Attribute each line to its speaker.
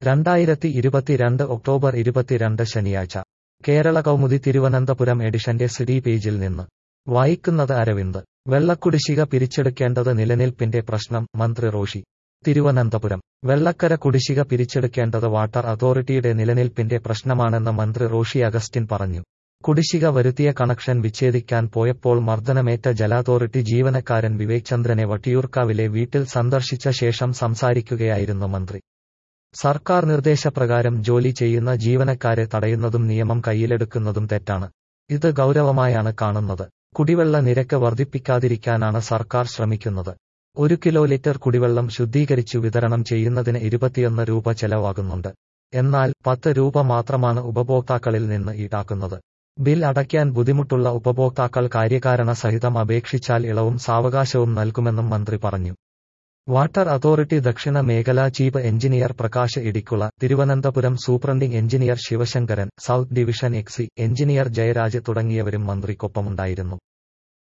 Speaker 1: രണ്ടായിരത്തി ഇരുപത്തിരണ്ട് ഒക്ടോബർ ഇരുപത്തിരണ്ട് ശനിയാഴ്ച കേരള കൗമുദി തിരുവനന്തപുരം എഡിഷന്റെ സിഡി പേജിൽ നിന്ന് വായിക്കുന്നത് അരവിന്ദ് വെള്ളക്കുടിശ്ശിക പിരിച്ചെടുക്കേണ്ടത് നിലനിൽപ്പിന്റെ പ്രശ്നം മന്ത്രി റോഷി തിരുവനന്തപുരം വെള്ളക്കര കുടിശ്ശിക പിരിച്ചെടുക്കേണ്ടത് വാട്ടർ അതോറിറ്റിയുടെ നിലനിൽപ്പിന്റെ പ്രശ്നമാണെന്ന് മന്ത്രി റോഷി അഗസ്റ്റിൻ പറഞ്ഞു കുടിശ്ശിക വരുത്തിയ കണക്ഷൻ വിച്ഛേദിക്കാൻ പോയപ്പോൾ മർദ്ദനമേറ്റ ജല-അതോറിറ്റി ജീവനക്കാരൻ വിവേക് ചന്ദ്രനെ വട്ടിയൂർക്കാവിലെ വീട്ടിൽ സന്ദർശിച്ച ശേഷം സംസാരിക്കുകയായിരുന്നു മന്ത്രി സർക്കാർ നിർദ്ദേശപ്രകാരം ജോലി ചെയ്യുന്ന ജീവനക്കാരെ തടയുന്നതും നിയമം കയ്യിലെടുക്കുന്നതും തെറ്റാണ് ഇത് ഗൗരവമായാണ് കാണുന്നത് കുടിവെള്ള നിരക്ക് വർദ്ധിപ്പിക്കാതിരിക്കാനാണ് സർക്കാർ ശ്രമിക്കുന്നത് ഒരു കിലോ ലിറ്റർ കുടിവെള്ളം ശുദ്ധീകരിച്ചു വിതരണം ചെയ്യുന്നതിന് ഇരുപത്തിയൊന്ന് രൂപ ചെലവാകുന്നുണ്ട് എന്നാൽ പത്ത് രൂപ മാത്രമാണ് ഉപഭോക്താക്കളിൽ നിന്ന് ഈടാക്കുന്നത് ബിൽ അടയ്ക്കാൻ ബുദ്ധിമുട്ടുള്ള ഉപഭോക്താക്കൾ കാര്യകാരണ സഹിതം അപേക്ഷിച്ചാൽ ഇളവും സാവകാശവും നൽകുമെന്നും മന്ത്രി പറഞ്ഞു വാട്ടർ അതോറിറ്റി ദക്ഷിണ മേഖലാ chief engineer Prakash Idicula Thiruvananthapuram superintending engineer Sivasankaran south division exe engineer Jayaraj തുടങ്ങിയവരും മന്ത്രിക്കൊപ്പമുണ്ടായിരുന്നു